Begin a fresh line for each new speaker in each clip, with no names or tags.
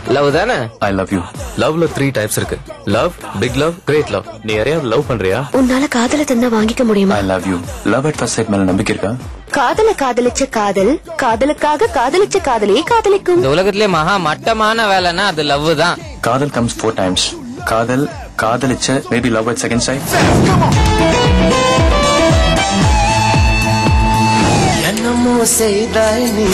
love தானே
I love you
லவ்ல three types இருக்கு love big love great love நீ யாரையாவது லவ் பண்றியா
உன்னால காதல தந்தா வாங்கிக்க முடியுமா
I love you love at first sight மேல நம்பிக்கை இருக்கா
காதல காதலிச்ச காதல் காதலுக்காக காதலிச்ச காதலையே காதலிக்கும்
இந்த உலகத்திலே மகா மட்டமான வேலைன்னா அது லவ் தான்
காதல் கம்ஸ் ஃபோர் டைம்ஸ் காதல் காதலிச்ச maybe love at second sight
என்னமோ செய்தாய் நீ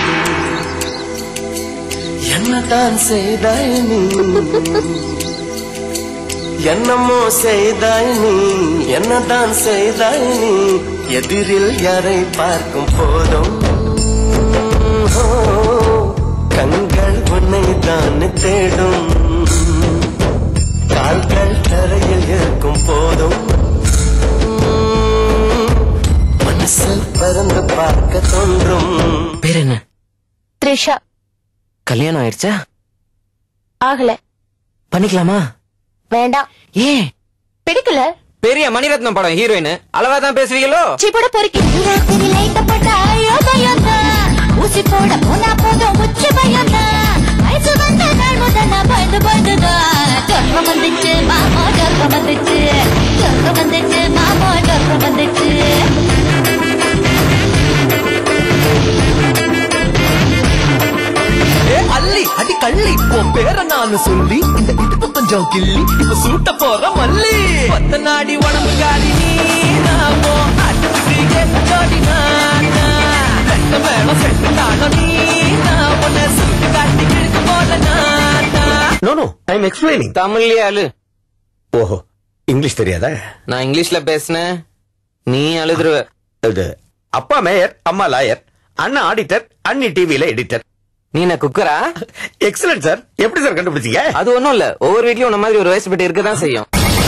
என்னதான் செய்தாய் நீ என்னமோ செய்தாய் நீ என்னதான் செய்தாய் நீ எதிரில் யாரை பார்க்கும் போதும் ஓ, கண்கள் உன்னை தான் தேடும் கால்கள் தரையில் இருக்கும் போதும் மனசில் பறந்து பார்க்க தோன்றும்
பேர் என்ன
த்ரிஷா
கல்யாணம் ஆயிடுச்சா
ஆகல
பண்ணிக்கலாமா
வேண்டாம்
ஏன்
பிடிக்கல
பெரிய மணிரத்னம் படம் ஹீரோயின் அளவா தான் பேசுவீங்களோ
சிப்பட பொறுக்கி
ராத்திரி லைட்ட போட்ட ஐயோ பயம்தான் ஊசி போட போனா போதும் உச்சி பயம்தான் வயசு வந்த நாள் முதல் நான் பயந்து பயந்துதான் சொர்க்கம் வந்துச்சு மாமா சொர்க்கம் வந்துச்சு சொர்க்கம் வந்துச்சு மாமா சொர்க்கம் வந்துச்சு
ஏ அள்ளி அடி கள்ளி உன் பேர நானு சொல்லி இந்த இடுப்பு கொஞ்சம் கிள்ளி இப்ப சூட்ட போற மல்லி பத்த நாடி உடம்பு காலி நீ நாமோ அட்டுக்கு ஏத்த ஜோடி நானா ரெட்ட மேல செட்டு தானோ நீ நான் உன்னை சுட்டு காட்டி கிழக்கு போல நானா
no no I am explaining
தமிழ்லயே அழு
ஓஹோ இங்கிலீஷ் தெரியாதா
நான் இங்கிலீஷ்ல பேசினேன் நீ அழுதுருவ
இது அப்பா மேயர் அம்மா லாயர் அண்ணா ஆடிட்டர் அண்ணி டிவில எடிட்டர்
நீ என்ன குக்கரா
எக்ஸலன்ட் சார் எப்படி சார் கண்டுபிடிச்சீங்க
அது ஒண்ணும் இல்ல ஒவ்வொரு வீட்லயும் உன்ன மாதிரி ஒரு வயசு பெட்டி இருக்கதான் செய்யும்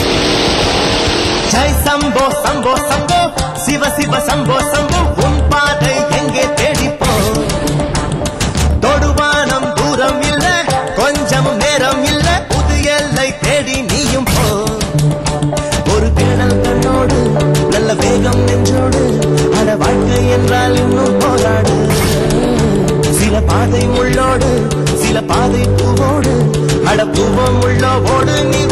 ஜெய் சம்போ சம்போ சம்போ சிவ சிவ சம்போ சம்போ உன் பாதை எங்கே தேடிப்போ தொடுவானம் தூரம் இல்ல கொஞ்சம் நேரம் இல்ல புது எல்லை தேடி நீயும் போ ஒரு தேடல் கண்ணோடு நல்ல வேகம் நெஞ்சோடு அட வாழ்க்கை என்றால் இன்னும் போராடு சில பாதை முள்ளோடு சில பாதை பூவோடு அட பூவம் உள்ளோடு நீ